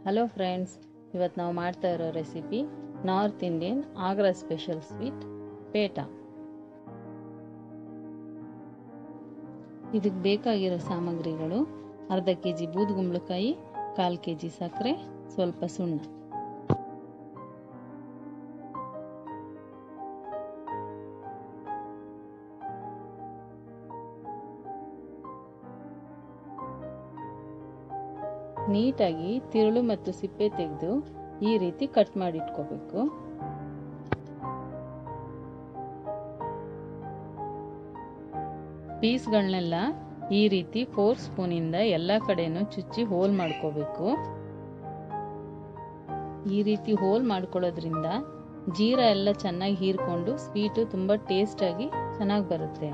hello friends ಇವತ್ತು ನಾವು ಮಾಡ್ತಾ ಇರೋ recipe North Indian Agra special sweet petha ಇದಕ್ಕೆ ಬೇಕಾಗಿರೋ ಸಾಮಗ್ರಿಗಳು ಅರ್ಧ ಕೆ ಜಿ ಬೂದುಗುಂಬಳಕಾಯಿ ಕಾಲು ಕೆ ಜಿ ಸಕ್ಕರೆ ಸ್ವಲ್ಪ ಸುಣ್ಣ ನೀಟಾಗಿ ತಿರುಳು ಮತ್ತು ಸಿಪ್ಪೆ ತೆಗೆದು ಈ ರೀತಿ ಕಟ್ ಮಾಡಿ ಇಟ್ಕೋಬೇಕು ಪೀಸ್ಗಳನ್ನೆಲ್ಲ ಈ ರೀತಿ ಫೋರ್ ಸ್ಪೂನಿಂದ ಎಲ್ಲ ಕಡೆನೂ ಚುಚ್ಚಿ ಹೋಲ್ ಮಾಡ್ಕೋಬೇಕು ಈ ರೀತಿ ಹೋಲ್ ಮಾಡ್ಕೊಳ್ಳೋದ್ರಿಂದ ಜೀರಾ ಎಲ್ಲ ಚೆನ್ನಾಗಿ ಹೀರ್ಕೊಂಡು ಸ್ವೀಟು ತುಂಬ ಟೇಸ್ಟಾಗಿ ಚೆನ್ನಾಗಿ ಬರುತ್ತೆ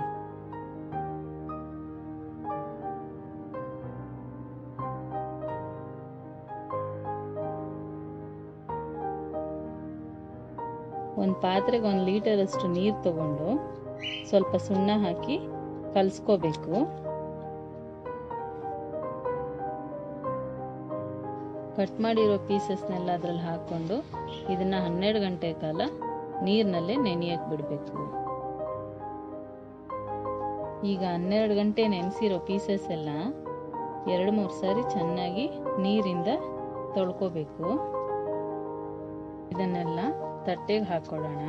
ಒಂದು ಪಾತ್ರೆಗೆ ಒಂದು ಲೀಟರಷ್ಟು ನೀರು ತಗೊಂಡು ಸ್ವಲ್ಪ ಸುಣ್ಣ ಹಾಕಿ ಕಲಿಸ್ಕೋಬೇಕು ಕಟ್ ಮಾಡಿರೋ ಪೀಸಸ್ನೆಲ್ಲ ಅದರಲ್ಲಿ ಹಾಕ್ಕೊಂಡು ಇದನ್ನು ಹನ್ನೆರಡು ಗಂಟೆ ಕಾಲ ನೀರಿನಲ್ಲೇ ನೆನೆಯಕ್ಕೆ ಬಿಡಬೇಕು ಈಗ ಹನ್ನೆರಡು ಗಂಟೆ ನೆನೆಸಿರೋ ಪೀಸಸ್ ಎಲ್ಲ ಎರಡು ಮೂರು ಸಾರಿ ಚೆನ್ನಾಗಿ ನೀರಿಂದ ತೊಳ್ಕೋಬೇಕು ಇದನ್ನೆಲ್ಲ ತಟ್ಟೆಗೆ ಹಾಕೊಳ್ಳೋಣ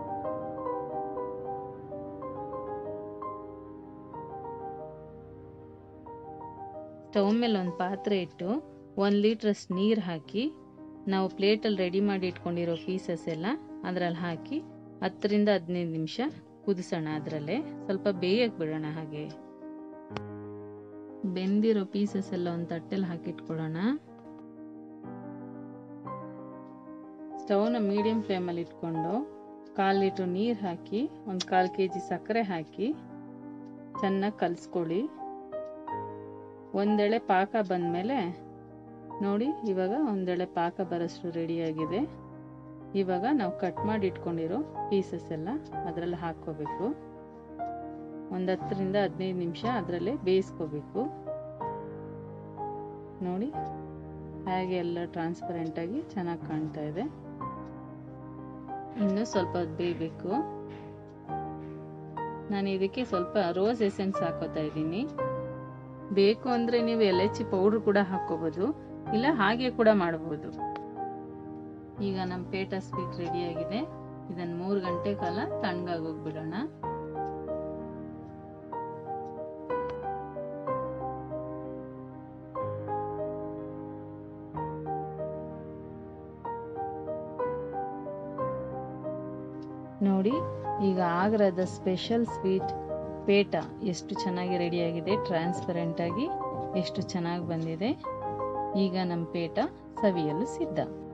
ಸ್ಟವ್ ಮೇಲೆ ಒಂದು ಪಾತ್ರೆ ಇಟ್ಟು ಒಂದು ಲೀಟ್ರಷ್ಟು ನೀರು ಹಾಕಿ ನಾವು ಪ್ಲೇಟಲ್ಲಿ ರೆಡಿ ಮಾಡಿ ಇಟ್ಕೊಂಡಿರೋ ಪೀಸಸ್ ಎಲ್ಲ ಅದರಲ್ಲಿ ಹಾಕಿ ಹತ್ತರಿಂದ ಹದಿನೈದು ನಿಮಿಷ ಕುದಿಸೋಣ ಅದರಲ್ಲೇ ಸ್ವಲ್ಪ ಬೇಯಕ್ಕೆ ಬಿಡೋಣ ಹಾಗೆ ಬೆಂದಿರೋ ಪೀಸಸ್ ಎಲ್ಲ ಒಂದು ತಟ್ಟೆಲಿ ಹಾಕಿಟ್ಕೊಳ್ಳೋಣ ಸ್ಟವ್ನ ಮೀಡಿಯಂ ಫ್ಲೇಮಲ್ಲಿ ಇಟ್ಕೊಂಡು ಕಾಲು ಲೀಟ್ರ್ ನೀರು ಹಾಕಿ ಒಂದು ಕಾಲು ಕೆ ಜಿ ಸಕ್ಕರೆ ಹಾಕಿ ಚೆನ್ನಾಗಿ ಕಲಿಸ್ಕೊಳ್ಳಿ ಒಂದೆಳೆ ಪಾಕ ಬಂದಮೇಲೆ ನೋಡಿ ಇವಾಗ ಒಂದೆಳೆ ಪಾಕ ಬರೋಷ್ಟು ರೆಡಿಯಾಗಿದೆ ಇವಾಗ ನಾವು ಕಟ್ ಮಾಡಿ ಇಟ್ಕೊಂಡಿರೋ ಪೀಸಸ್ ಎಲ್ಲ ಅದರಲ್ಲಿ ಹಾಕ್ಕೋಬೇಕು ಒಂದು ಹತ್ತರಿಂದ ಹದಿನೈದು ನಿಮಿಷ ಅದರಲ್ಲೇ ಬೇಯಿಸ್ಕೋಬೇಕು ನೋಡಿ ಹಾಗೆ ಎಲ್ಲ ಟ್ರಾನ್ಸ್ಪರೆಂಟಾಗಿ ಚೆನ್ನಾಗಿ ಕಾಣ್ತಾ ಇದೆ ಇನ್ನು ಸ್ವಲ್ಪ ಹೊತ್ತು ಬೇಯಬೇಕು ನಾನು ಇದಕ್ಕೆ ಸ್ವಲ್ಪ ರೋಸ್ ಎಸೆನ್ಸ್ ಹಾಕೋತಾ ಇದ್ದೀನಿ ಬೇಕು ಅಂದರೆ ನೀವು ಎಲೆಚಿ ಪೌಡ್ರ್ ಕೂಡ ಹಾಕ್ಕೋಬೋದು ಇಲ್ಲ ಹಾಗೆ ಕೂಡ ಮಾಡ್ಬೋದು ಈಗ ನಮ್ಮ ಪೇಟ ಸ್ವೀಟ್ ರೆಡಿಯಾಗಿದೆ ಇದನ್ನು ಮೂರು ಗಂಟೆ ಕಾಲ ತಣ್ಣಗಾಗೋಗ್ಬಿಡೋಣ ನೋಡಿ ಈಗ ಆಗ್ರಾದ ಸ್ಪೆಷಲ್ ಸ್ವೀಟ್ ಪೇಟ ಎಷ್ಟು ಚೆನ್ನಾಗಿ ರೆಡಿಯಾಗಿದೆ ಟ್ರಾನ್ಸ್ಪರೆಂಟಾಗಿ ಎಷ್ಟು ಚೆನ್ನಾಗಿ ಬಂದಿದೆ ಈಗ ನಮ್ಮ ಪೇಟ ಸವಿಯಲು ಸಿದ್ಧ